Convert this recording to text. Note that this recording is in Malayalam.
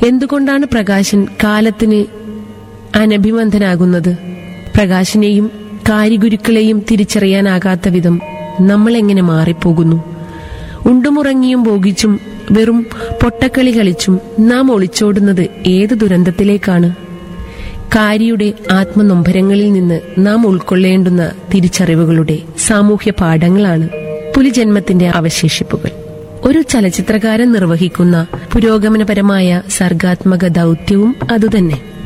എന്തുകൊണ്ടാണ് പ്രകാശൻ കാലത്തിന് അനഭിമന്ധനാകുന്നത് പ്രകാശിനെയും കാരിഗുരുക്കളെയും തിരിച്ചറിയാനാകാത്ത വിധം നമ്മൾ എങ്ങനെ മാറിപ്പോകുന്നു ഉണ്ടുമുറങ്ങിയും ഭോഗിച്ചും വെറും പൊട്ടക്കളി കളിച്ചും നാം ഒളിച്ചോടുന്നത് ഏത് ദുരന്തത്തിലേക്കാണ് കാരിയുടെ ആത്മനൊമ്പരങ്ങളിൽ നിന്ന് നാം ഉൾക്കൊള്ളേണ്ടുന്ന തിരിച്ചറിവുകളുടെ സാമൂഹ്യ പാഠങ്ങളാണ് പുലിജന്മത്തിന്റെ അവശേഷിപ്പുകൾ ഒരു ചലച്ചിത്രകാരൻ നിർവഹിക്കുന്ന പുരോഗമനപരമായ സർഗാത്മക ദൗത്യവും അതുതന്നെ